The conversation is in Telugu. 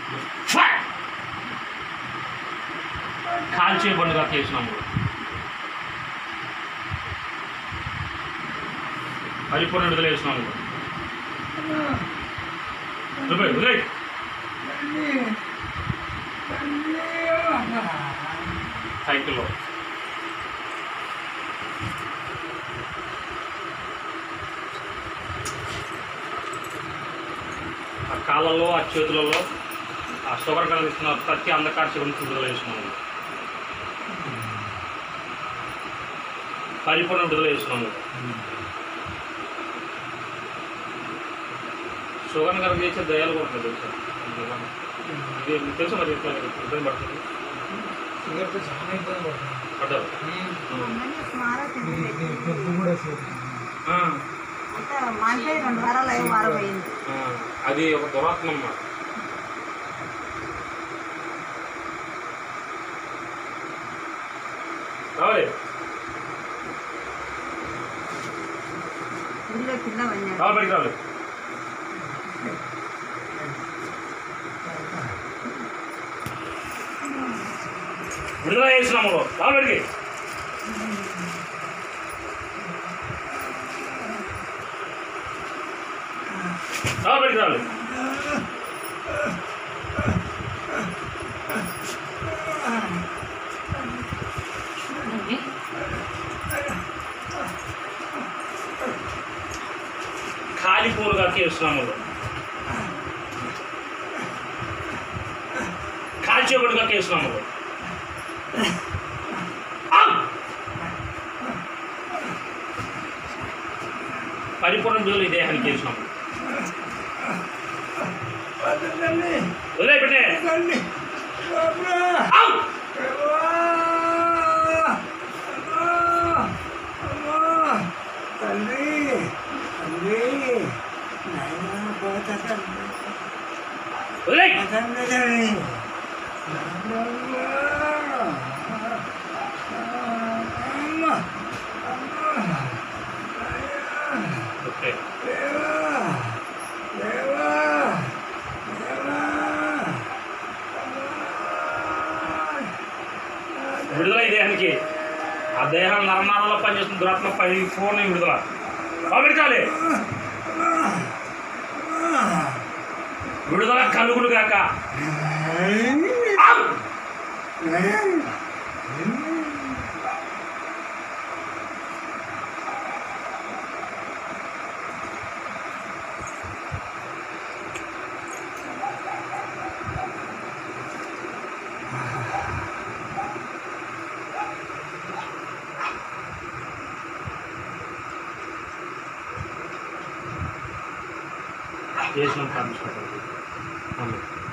ఫైర్ కాల్చే బండుగా చేసినాము పరిపూర్ణ విడుదల చేసినాము వదిలేయ్, వదిలేయ్. సైకిల్లో ఆ కాళ్ళల్లో ఆ చేతులలో ఆ షుగర్ కలిగిస్తున్న ప్రతి అంధకార శివుని విడుదల చేస్తున్నాము పరిపూర్ణ విడుదల చేస్తున్నాము షుగర్ కనుక చేసే దయాలు కూడా ఉంటాయి తెలుసా ఇది మీకు తెలుసా మరి ఎట్లా ఇబ్బంది పడుతుంది సిగరెట్ చాలా ఇబ్బంది పడుతుంది పడ్డారు మొన్ననే స్మారక ఇంటికి పెట్టి పొద్దు కూడా సేపు ఆ, అంతా మాకే రెండు వారాలు అయ్యి వారం అయింది ఆ, అది ఒక దురాత్మ అన్నమాట రావాలి ఊళ్ళో కింద పడినాడు రావాలి బయటికి రావాలి విడుదల చేసినాము రావాలి బయటికి రావాలి బయటికి రావాలి కాలిపోరుగా చేస్తున్నాము కాల్చేపడుగా చేస్తున్నాము పరిపూర్ణ విడుదల ఈ దేహానికి చేసినాము వదిలే పెట్టే ఆవ్! తల్లి తల్లి నాయనా పోతా తల్లి వదిలే తల్లి తల్లి అమ్మ ఓకే దేవా దేవా దేవా విడుదల ఈ దేహానికి ఆ దేహం నరనాలలో పనిచేస్తున్న దురాత్మ పై పూర్ణ విడుదల పెట్టాలి విడుదల కలుగుడు గాక ఆవ్! చేసిన ప్రార్థించుకుంటాను